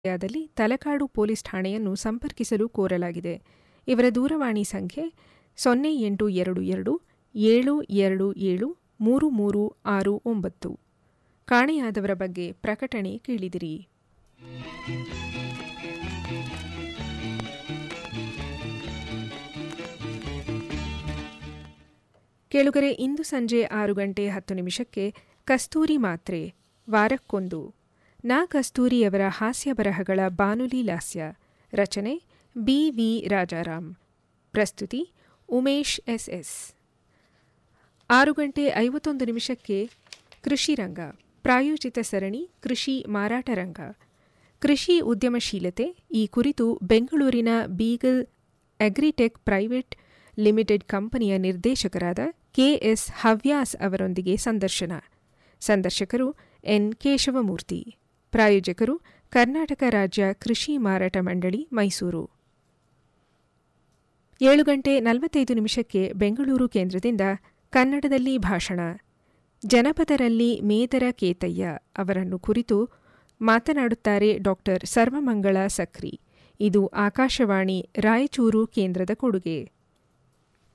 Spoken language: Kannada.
ದಲ್ಲಿ ತಲಕಾಡು ಪೊಲೀಸ್ ಠಾಣೆಯನ್ನು ಸಂಪರ್ಕಿಸಲು ಕೋರಲಾಗಿದೆ ಇವರ ದೂರವಾಣಿ ಸಂಖ್ಯೆ ಸೊನ್ನೆ ಎಂಟು ಎರಡು ಎರಡು ಏಳು ಎರಡು ಏಳು ಮೂರು ಮೂರು ಆರು ಒಂಬತ್ತು ಕಾಣೆಯಾದವರ ಬಗ್ಗೆ ಪ್ರಕಟಣೆ ಕೇಳಿದಿರಿ ಕೇಳುಗರೆ ಇಂದು ಸಂಜೆ ಆರು ಗಂಟೆ ಹತ್ತು ನಿಮಿಷಕ್ಕೆ ಕಸ್ತೂರಿ ಮಾತ್ರೆ ವಾರಕ್ಕೊಂದು ನಾ ಕಸ್ತೂರಿಯವರ ಹಾಸ್ಯ ಬರಹಗಳ ಬಾನುಲಿ ಲಾಸ್ಯ ರಚನೆ ಬಿ ವಿ ರಾಜಾರಾಮ್ ಪ್ರಸ್ತುತಿ ಉಮೇಶ್ ಎಸ್ ಎಸ್ ಆರು ಗಂಟೆ ಐವತ್ತೊಂದು ನಿಮಿಷಕ್ಕೆ ಕೃಷಿ ರಂಗ ಪ್ರಾಯೋಜಿತ ಸರಣಿ ಕೃಷಿ ಮಾರಾಟ ರಂಗ ಕೃಷಿ ಉದ್ಯಮಶೀಲತೆ ಈ ಕುರಿತು ಬೆಂಗಳೂರಿನ ಬೀಗಲ್ ಅಗ್ರಿಟೆಕ್ ಪ್ರೈವೇಟ್ ಲಿಮಿಟೆಡ್ ಕಂಪನಿಯ ನಿರ್ದೇಶಕರಾದ ಕೆಎಸ್ ಹವ್ಯಾಸ್ ಅವರೊಂದಿಗೆ ಸಂದರ್ಶನ ಸಂದರ್ಶಕರು ಎನ್ ಕೇಶವಮೂರ್ತಿ ಪ್ರಾಯೋಜಕರು ಕರ್ನಾಟಕ ರಾಜ್ಯ ಕೃಷಿ ಮಾರಾಟ ಮಂಡಳಿ ಮೈಸೂರು ಏಳು ಗಂಟೆ ನಲವತ್ತೈದು ನಿಮಿಷಕ್ಕೆ ಬೆಂಗಳೂರು ಕೇಂದ್ರದಿಂದ ಕನ್ನಡದಲ್ಲಿ ಭಾಷಣ ಜನಪದರಲ್ಲಿ ಮೇದರ ಕೇತಯ್ಯ ಅವರನ್ನು ಕುರಿತು ಮಾತನಾಡುತ್ತಾರೆ ಡಾಕ್ಟರ್ ಸರ್ವಮಂಗಳ ಸಕ್ರಿ ಇದು ಆಕಾಶವಾಣಿ ರಾಯಚೂರು ಕೇಂದ್ರದ ಕೊಡುಗೆ